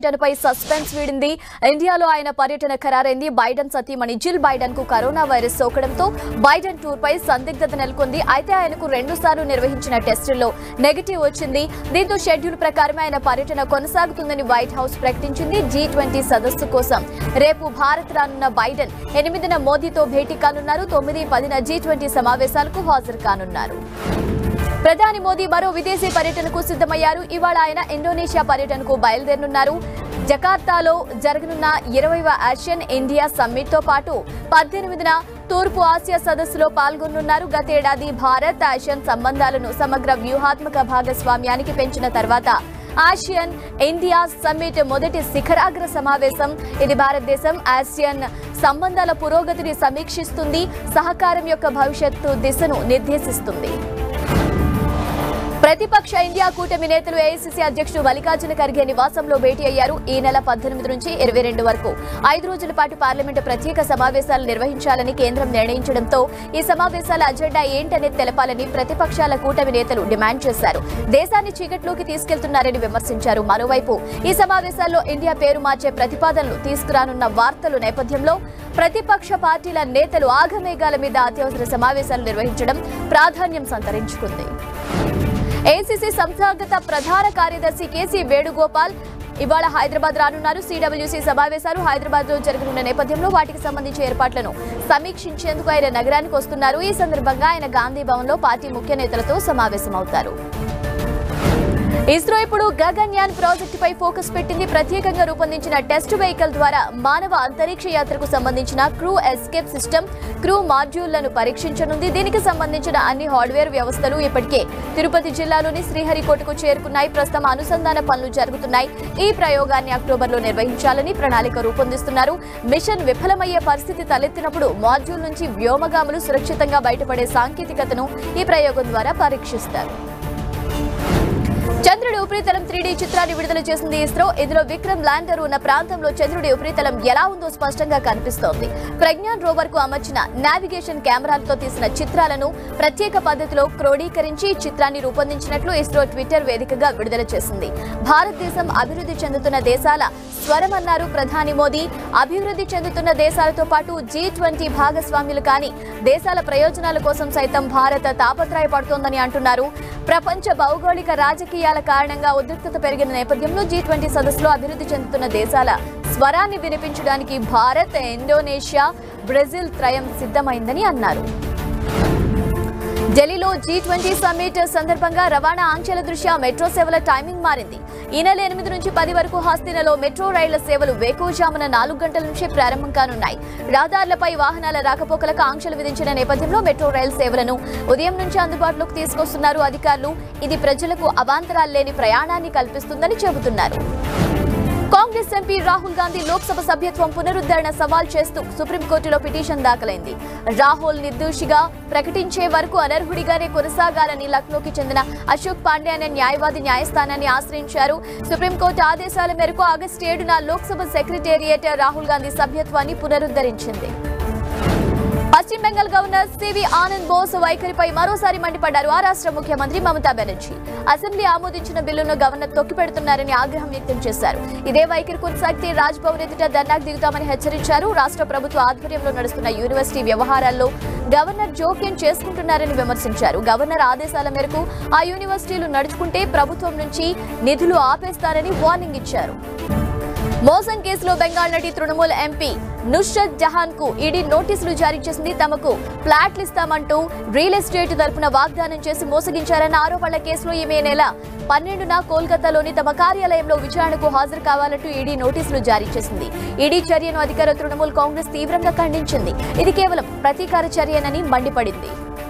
పర్యటనపై సస్పెన్స్ వీడింది ఇండియాలో ఆయన పర్యటన ఖరారైంది బైడెన్ సతీమణి జిల్ బైడెన్ కు కరోనా వైరస్ సోకడంతో బైడెన్ టూర్ పై సందిగ్ధత నెలకొంది అయితే ఆయనకు రెండు సార్లు నిర్వహించిన టెస్టుల్లో నెగిటివ్ వచ్చింది దీంతో షెడ్యూల్ ప్రకారం ఆయన పర్యటన కొనసాగుతుందని వైట్ హౌస్ ప్రకటించింది జీ ట్వంటీ సదస్సు కోసం రేపు భారత్ రానున్న బైడెన్ ఎనిమిదిన మోదీతో భేటీ కానున్నారు తొమ్మిది పదిన జీ ట్వంటీ సమావేశాలకు హాజరు కానున్నారు ప్రధాని మోదీ మరో విదేశీ పర్యటనకు సిద్ధమయ్యారు ఇవాళ ఆయన ఇండోనేషియా పర్యటనకు బయలుదేరనున్నారు జకార్తాలో జరగనున్న ఇరవైవ ఆసియన్ ఇండియా సమ్మిట్ తో పాటు పద్దెనిమిదిన తూర్పు ఆసియా సదస్సులో పాల్గొనున్నారు గతేడాది భారత్ ఆసియన్ సంబంధాలను సమగ్ర వ్యూహాత్మక భాగస్వామ్యానికి పెంచిన తర్వాత ఆసియన్ ఇండియా సమ్మిట్ మొదటి శిఖరాగ్ర సమావేశం ఇది భారతదేశం ఆసియన్ సంబంధాల పురోగతిని సమీక్షిస్తుంది సహకారం యొక్క భవిష్యత్తు దిశను నిర్దేశిస్తుంది ప్రతిపక్ష ఇండియా కూటమి నేతలు ఏఐసీసీ అధ్యక్షుడు మల్లికార్జున ఖర్గే నివాసంలో భేటీ అయ్యారు ఈ నెల పద్దెనిమిది నుంచి ఇరవై రెండు వరకు ఐదు రోజుల పాటు పార్లమెంటు ప్రత్యేక సమావేశాలు నిర్వహించాలని కేంద్రం నిర్ణయించడంతో ఈ సమావేశాల అజెండా ఏంటనేది తెలపాలని ప్రతిపక్షాల కూటమి నేతలు డిమాండ్ చేశారు దేశాన్ని చీకట్లోకి తీసుకెళ్తున్నారని విమర్శించారు మరోవైపు ఈ సమావేశాల్లో ఇండియా పేరు మార్చే ప్రతిపాదనలు తీసుకురానున్న వార్తలు నేపథ్యంలో ప్రతిపక్ష పార్టీల నేతలు ఆగమేఘాల మీద అత్యవసర సమావేశాలు నిర్వహించడం ప్రాధాన్యం సంతరించుకుంది ఏసీసీ సంస్థాగత ప్రధాన కార్యదర్శి కేసీ వేణుగోపాల్ ఇవాళ హైదరాబాద్ రానున్నారు సిడబ్ల్యూసీ సమావేశాలు హైదరాబాద్ లో జరగనున్న నేపథ్యంలో వాటికి సంబంధించి ఏర్పాట్లను సమీక్షించేందుకు ఆయన నగరానికి వస్తున్నారు ఈ సందర్భంగా ఆయన గాంధీ భవన్ లో పార్టీ ముఖ్య నేతలతో సమావేశమవుతారు ఇస్రో ఇప్పుడు గగన్యాన్ ప్రాజెక్టుపై ఫోకస్ పెట్టింది ప్రత్యేకంగా రూపొందించిన టెస్ట్ వెహికల్ ద్వారా మానవ అంతరిక్ష యాత్రకు సంబంధించిన క్రూ ఎస్కేప్ సిస్టమ్ క్రూ మాడ్యూళ్లను పరీక్షించనుంది దీనికి సంబంధించిన అన్ని హార్డ్వేర్ వ్యవస్థలు ఇప్పటికే తిరుపతి జిల్లాలోని శ్రీహరికోటకు చేరుకున్నాయి ప్రస్తుతం అనుసంధాన పనులు జరుగుతున్నాయి ఈ ప్రయోగాన్ని అక్టోబర్లో నిర్వహించాలని ప్రణాళిక రూపొందిస్తున్నారు మిషన్ విఫలమయ్యే పరిస్థితి తలెత్తినప్పుడు మాడ్యూల్ నుంచి వ్యోమగాములు సురక్షితంగా బయటపడే సాంకేతికతను ఈ ప్రయోగం ద్వారా పరీక్షిస్తారు చంద్రుడి ఉపరితలం త్రీ చిత్రాన్ని విడుదల చేసింది ఇస్రో ఇందులో విక్రమ్ ల్యాండర్ ఉన్న ప్రాంతంలో చంద్రుడి ఉపరితలం ఎలా ఉందో స్పష్టంగా కనిపిస్తోంది ప్రజ్ఞాన్ రోవర్ కు అమర్చిన నావిగేషన్ కెమెరాలతో తీసిన చిత్రాలను ప్రత్యేక పద్ధతిలో క్రోడీకరించి ఈ చిత్రాన్ని రూపొందించినట్లు ఇస్రో ట్విట్టర్ వేదికగా విడుదల చేసింది భారతదేశం అభివృద్ధి చెందుతున్న దేశాల స్వరమన్నారు ప్రధాని మోదీ అభివృద్ధి చెందుతున్న దేశాలతో పాటు జీ ట్వంటీ భాగస్వామ్యులు కాని దేశాల ప్రయోజనాల కోసం సైతం భారత్ తాపత్రయపడుతోందని అంటున్నారు ప్రపంచ భౌగోళిక రాజకీయాల కారణంగా ఉద్రిక్తత పెరిగిన నేపథ్యంలో జీ ట్వంటీ సదస్సులో అభివృద్ధి చెందుతున్న దేశాల స్వరాన్ని వినిపించడానికి భారత్ ఇండోనేషియా బ్రెజిల్ త్రయం సిద్ధమైందని అన్నారు ఢిల్లీలో జీ ట్వంటీ సమ్మిట్ సందర్భంగా రవాణా ఆంక్షల దృష్ట్యా మెట్రో సేవల టైమింగ్ మారింది ఈ నెల ఎనిమిది నుంచి పది వరకు హస్తినలో మెట్రో రైళ్ల సేవలు వేకువజామున నాలుగు గంటల నుంచి ప్రారంభం కానున్నాయి రహదారులపై వాహనాల రాకపోకలకు ఆంక్షలు విధించిన నేపథ్యంలో మెట్రో రైలు సేవలను ఉదయం నుంచి అందుబాటులోకి తీసుకొస్తున్నారు అధికారులు ఇది ప్రజలకు అవాంతరాలు లేని ప్రయాణాన్ని కల్పిస్తుందని చెబుతున్నారు కాంగ్రెస్ ఎంపీ రాహుల్ గాంధీ లోక్సభ సభ్యత్వం పునరుద్ధరణ సవాల్ చేస్తూ సుప్రీంకోర్టులో పిటిషన్ దాఖలైంది రాహుల్ నిర్దోషిగా ప్రకటించే వరకు అనర్హుడిగానే కొనసాగాలని లక్నోకి చెందిన అశోక్ పాండే అనే న్యాయవాది న్యాయస్థానాన్ని ఆశ్రయించారు సుప్రీంకోర్టు ఆదేశాల మేరకు ఆగస్టు ఏడున లోక్సభ సెక్రటేరియట్ రాహుల్ గాంధీ సభ్యత్వాన్ని పునరుద్ధరించింది పశ్చిమ బెంగాల్ గవర్నర్ సివి ఆనంద్ బోస్ వైఖరిపై మరోసారి మండిపడ్డారు ఆ రాష్ట్ర ముఖ్యమంత్రి మమతా బెనర్జీ అసెంబ్లీ ఆమోదించిన బిల్లును గవర్నర్ తొక్కిపెడుతున్నారని ఆగ్రహం వ్యక్తం చేశారు ఇదే వైఖరి కొనసాగితే రాజ్ భవన్ ఎదుట ధర్నాకు దిగుతామని హెచ్చరించారు రాష్ట్ర ప్రభుత్వ ఆధ్వర్యంలో నడుస్తున్న యూనివర్సిటీ వ్యవహారాల్లో గవర్నర్ జోక్యం చేసుకుంటున్నారని విమర్శించారు గవర్నర్ ఆదేశాల మేరకు ఆ యూనివర్సిటీలు నడుచుకుంటే ప్రభుత్వం నుంచి నిధులు ఆపేస్తారని వార్నింగ్ ఇచ్చారు మోసం కేసులో బెంగాల్ నటి తృణమూల్ ఎంపీ నుష్రత్ జహాన్ కు ఈడీ నోటీసులు జారీ చేసింది తమకు ఫ్లాట్లు ఇస్తామంటూ రియల్ ఎస్టేట్ తరపున వాగ్దానం చేసి మోసగించారన్న ఆరోపణల కేసులో ఈమె నెల పన్నెండున కోల్కతాలోని తమ కార్యాలయంలో విచారణకు హాజరు కావాలంటూ ఈడీ నోటీసులు జారీ చేసింది ఈడీ చర్యను అధికార తృణమూల్ కాంగ్రెస్ తీవ్రంగా ఖండించింది ఇది కేవలం ప్రతీకార చర్యనని మండిపడింది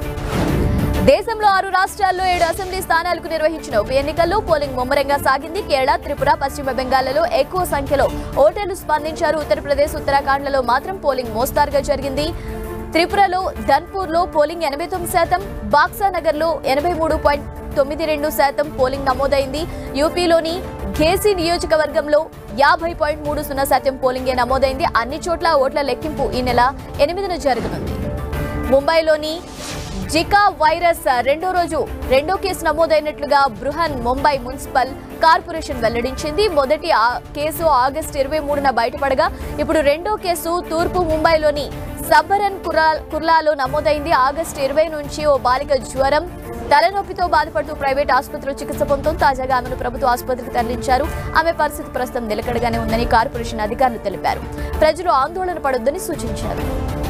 దేశంలో ఆరు రాష్ట్రాల్లో ఏడు అసెంబ్లీ స్థానాలకు నిర్వహించిన ఉప ఎన్నికల్లో పోలింగ్ ముమ్మరంగా సాగింది కేరళ త్రిపుర పశ్చిమ బెంగాల్లో ఎక్కువ సంఖ్యలో ఓటర్లు స్పందించారు ఉత్తరప్రదేశ్ ఉత్తరాఖండ్లలో మాత్రం పోలింగ్ మోస్తారుగా జరిగింది త్రిపురలో ధన్పూర్లో పోలింగ్ ఎనభై తొమ్మిది శాతం బాక్సానగర్లో ఎనభై మూడు పాయింట్ తొమ్మిది రెండు శాతం పోలింగ్ నమోదైంది యూపీలోని ఘేసీ నియోజకవర్గంలో యాభై పాయింట్ మూడు సున్నా శాతం పోలింగే నమోదైంది అన్ని చోట్ల ఓట్ల లెక్కింపు ఈ నెల ఎనిమిదిన జరగనుంది ముంబైలోని జికా వైరస్ రెండో రోజు రెండో కేసు నమోదైనట్లుగా బృహన్ ముంబై మున్సిపల్ కార్పొరేషన్ వెల్లడించింది మొదటి ఆ- కేసు ఆగస్టు ఇరవై మూడున బయటపడగా ఇప్పుడు రెండో కేసు తూర్పు ముంబైలోని సబ్బరన్ కుర్లా కుర్లాలో నమోదైంది ఆగస్టు ఇరవై నుంచి ఓ బాలిక జ్వరం తలనొప్పితో బాధపడుతూ ప్రైవేట్ ఆసుపత్రిలో చికిత్స పొందుతూ తాజాగా ఆమెను ప్రభుత్వ ఆసుపత్రికి తరలించారు ఆమె పరిస్థితి ప్రస్తుతం నిలకడగానే ఉందని కార్పొరేషన్ అధికారులు తెలిపారు ప్రజలు ఆందోళన పడొద్దని సూచించారు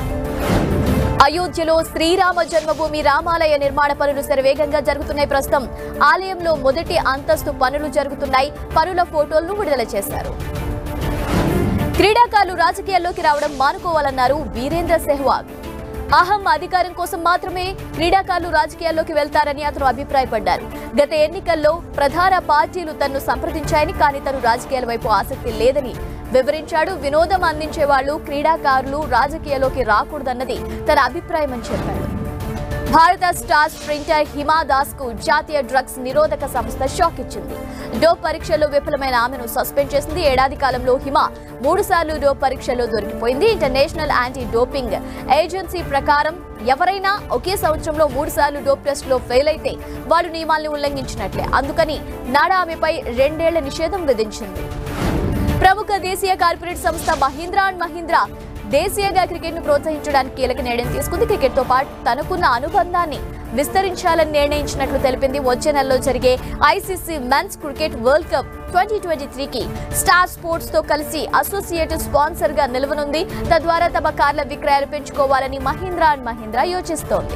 అయోధ్యలో శ్రీరామ జన్మభూమి రామాలయ నిర్మాణ పనులు శరవేగంగా జరుగుతున్నాయి ప్రస్తుతం ఆలయంలో మొదటి అంతస్తు పనులు జరుగుతున్నాయి పనుల ఫోటోలను విడుదల చేశారు క్రీడాకారులు రాజకీయాల్లోకి రావడం మానుకోవాలన్నారు వీరేంద్ర సెహ్వాగ్ అహం అధికారం కోసం మాత్రమే క్రీడాకారులు రాజకీయాల్లోకి వెళ్తారని అతను అభిప్రాయపడ్డారు గత ఎన్నికల్లో ప్రధాన పార్టీలు తన్ను సంప్రదించాయని కానీ తను రాజకీయాల వైపు ఆసక్తి లేదని వివరించాడు వినోదం అందించే వాళ్ళు క్రీడాకారులు రాజకీయాల్లోకి రాకూడదన్నది తన అభిప్రాయమని చెప్పాడు భారత స్టార్ స్ప్రింటర్ హిమా దాస్ కు జాతీయ డ్రగ్స్ నిరోధక సంస్థ షాక్ ఇచ్చింది డోప్ పరీక్షల్లో విఫలమైన ఆమెను సస్పెండ్ చేసింది ఏడాది కాలంలో హిమా మూడు సార్లు డోప్ పరీక్షల్లో దొరికిపోయింది ఇంటర్నేషనల్ యాంటీ డోపింగ్ ఏజెన్సీ ప్రకారం ఎవరైనా ఒకే సంవత్సరంలో మూడు సార్లు డోప్ టెస్ట్ లో ఫెయిల్ అయితే వారు నియమాల్ని ఉల్లంఘించినట్లే అందుకని నాడా ఆమెపై రెండేళ్ల నిషేధం విధించింది ప్రముఖ దేశీయ కార్పొరేట్ సంస్థ మహీంద్రా అండ్ మహీంద్రా దేశీయంగా క్రికెట్ ను ప్రోత్సహించడానికి కీలక నిర్ణయం తీసుకుంది క్రికెట్ తో పాటు తనకున్న అనుబంధాన్ని విస్తరించాలని నిర్ణయించినట్లు తెలిపింది వచ్చే నెలలో జరిగే ICC men's cricket world cup twenty twenty త్రీకి స్టార్ స్పోర్ట్స్ తో కలిసి అసోసియేట్ స్పాన్సర్ గా నిలవనుంది తద్వారా తమ కార్ల విక్రయాలు పెంచుకోవాలని మహీంద్రా అండ్ మహీంద్రా యోచిస్తోంది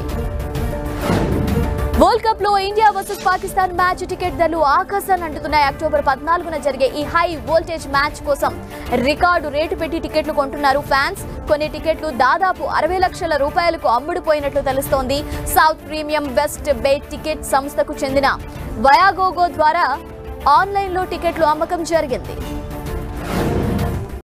వరల్డ్ కప్ లో India versus Pakistan match ticket ధరలు ఆకాశాన్ని అంటున్నాయి అక్టోబర్ పద్నాలుగున జరిగే ఈ హై వోల్టేజ్ మ్యాచ్ కోసం రికార్డు రేటు పెట్టి టికెట్లు కొంటున్నారు ఫ్యాన్స్ కొన్ని టికెట్లు దాదాపు అరవై లక్షల రూపాయలకు అమ్ముడుపోయినట్లు తెలుస్తోంది south premium west bay ticket సంస్థకు చెందిన వయాగోగో ద్వారా ఆన్లైన్లో టికెట్లు అమ్మకం జరిగింది